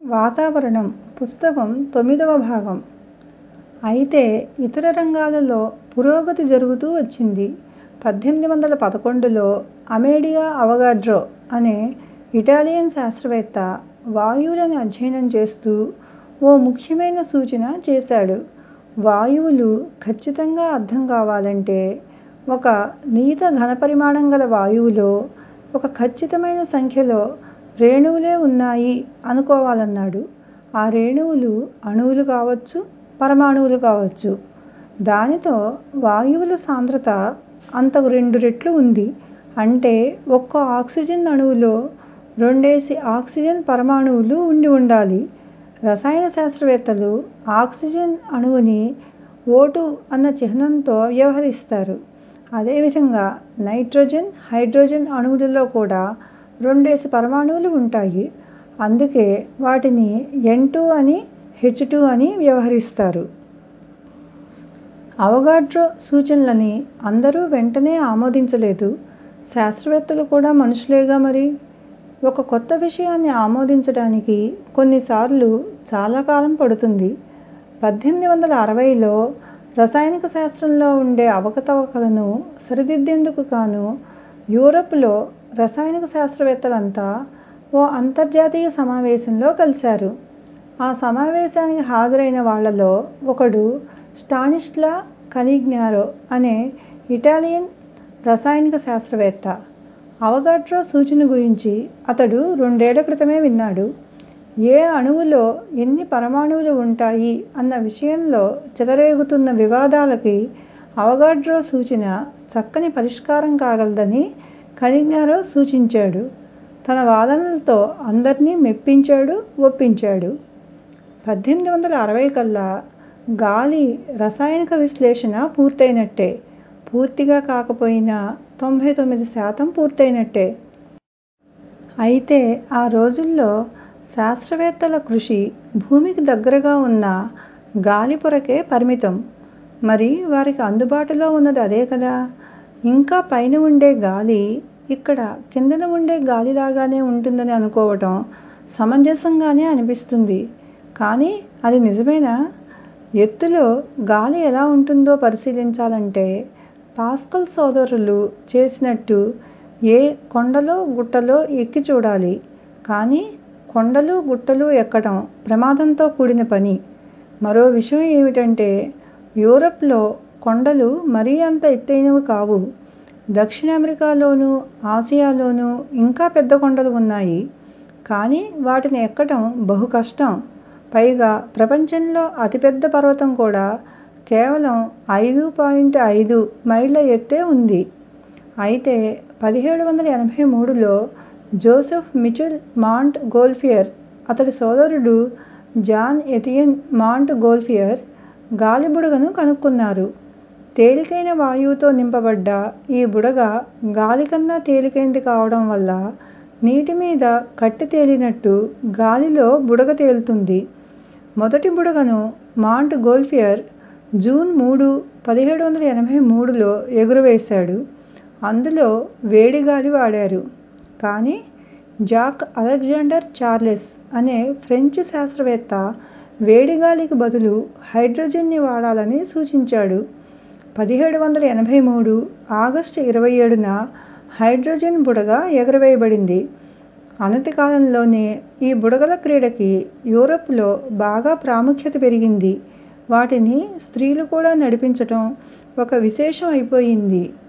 వాతావరణం పుస్తకం తొమ్మిదవ భాగం అయితే ఇతర రంగాలలో పురోగతి జరుగుతూ వచ్చింది పద్దెనిమిది వందల పదకొండులో అమేలియో అవగాడ్రో అనే ఇటాలియన్ శాస్త్రవేత్త వాయువులను అధ్యయనం చేస్తూ ఓ ముఖ్యమైన సూచన చేశాడు వాయువులు ఖచ్చితంగా అర్థం కావాలంటే ఒక నియత ఘనపరిమాణం గల వాయువులో ఒక ఖచ్చితమైన సంఖ్యలో రేణువులే ఉన్నాయి అనుకోవాలన్నాడు ఆ రేణువులు అణువులు కావచ్చు పరమాణువులు కావచ్చు దానితో వాయువుల సాంద్రత అంతకు రెండు రెట్లు ఉంది అంటే ఒక్కో ఆక్సిజన్ అణువులో రెండేసి ఆక్సిజన్ పరమాణువులు ఉండి ఉండాలి రసాయన శాస్త్రవేత్తలు ఆక్సిజన్ అణువుని ఓ2 అన్న చిహ్నంతో వ్యవహరిస్తారు అదేవిధంగా నైట్రోజన్ హైడ్రోజన్ అణువులలో కూడా రెండేసి పరమాణువులు ఉంటాయి అందుకే వాటిని ఎన్2 అని హెచ్2 అని వ్యవహరిస్తారు అవగాడ్రో సూచనలని అందరూ వెంటనే ఆమోదించలేదు శాస్త్రవేత్తలు కూడా మనుషులేగా మరి ఒక కొత్త విషయాన్ని ఆమోదించడానికి కొన్నిసార్లు చాలా కాలం పడుతుంది పద్దెనిమిది వందల అరవైలో రసాయనిక శాస్త్రంలో ఉండే అవకతవకలను సరిదిద్దేందుకు గాను యూరప్లో రసాయనిక శాస్త్రవేత్తలంతా ఓ అంతర్జాతీయ సమావేశంలో కలిశారు ఆ సమావేశానికి హాజరైన వాళ్ళలో ఒకడు స్టానిస్లా కనిగ్నారో అనే ఇటాలియన్ రసాయనిక శాస్త్రవేత్త అవగాడ్రో సూచన గురించి అతడు రెండేళ్ల క్రితమే విన్నాడు ఏ అణువులో ఎన్ని పరమాణువులు ఉంటాయి అన్న విషయంలో చెలరేగుతున్న వివాదాలకి అవగాడ్రో సూచన చక్కని పరిష్కారం కాగలదని కనిగ్నారో సూచించాడు తన వాదనలతో అందర్నీ మెప్పించాడు ఒప్పించాడు పద్దెనిమిది వందల అరవై కల్లా గాలి రసాయనిక విశ్లేషణ పూర్తయినట్టే పూర్తిగా కాకపోయినా తొంభై తొమ్మిది శాతం పూర్తయినట్టే అయితే ఆ రోజుల్లో శాస్త్రవేత్తల కృషి భూమికి దగ్గరగా ఉన్న గాలి పొరకే పరిమితం మరి వారికి అందుబాటులో ఉన్నది అదే కదా ఇంకా పైన ఉండే గాలి ఇక్కడ కిందన ఉండే గాలిలాగానే ఉంటుందని అనుకోవటం సమంజసంగానే అనిపిస్తుంది కానీ అది నిజమేనా ఎత్తులో గాలి ఎలా ఉంటుందో పరిశీలించాలంటే పాస్కల్ సోదరులు చేసినట్టు ఏ కొండలో గుట్టలో ఎక్కి చూడాలి కానీ కొండలు గుట్టలు ఎక్కడం ప్రమాదంతో కూడిన పని మరో విషయం ఏమిటంటే యూరప్లో కొండలు మరీ అంత ఎత్తైనవి కావు దక్షిణ అమెరికాలోనూ ఆసియాలోనూ ఇంకా పెద్ద కొండలు ఉన్నాయి కానీ వాటిని ఎక్కడం బహు కష్టం పైగా ప్రపంచంలో అతిపెద్ద పర్వతం కూడా కేవలం ఐదు పాయింట్ ఐదు మైళ్ళ ఎత్తే ఉంది అయితే పదిహేడు వందల ఎనభై మూడులో జోసెఫ్ మిచెల్ మాంట్ గోల్ఫియర్ అతడి సోదరుడు జాన్ ఎతియన్ మాంట్ గోల్ఫియర్ గాలి బుడగను కనుక్కున్నారు తేలికైన వాయువుతో నింపబడ్డ ఈ బుడగ గాలి కన్నా తేలికైంది కావడం వల్ల నీటి మీద కట్టె తేలినట్టు గాలిలో బుడగ తేలుతుంది మొదటి బుడగను మాంట్ గోల్ఫియర్ జూన్ మూడు పదిహేడు వందల ఎనభై మూడులో ఎగురవేశాడు అందులో వేడి గాలి వాడారు కానీ జాక్ అలెగ్జాండర్ చార్లెస్ అనే ఫ్రెంచ్ శాస్త్రవేత్త వేడి గాలికి బదులు హైడ్రోజన్ని వాడాలని సూచించాడు పదిహేడు వందల ఎనభై మూడు ఆగస్టు ఇరవై ఏడున హైడ్రోజన్ బుడగ ఎగురవేయబడింది అనతి కాలంలోనే ఈ బుడగల క్రీడకి యూరప్లో బాగా ప్రాముఖ్యత పెరిగింది వాటిని స్త్రీలు కూడా నడిపించటం ఒక విశేషం అయిపోయింది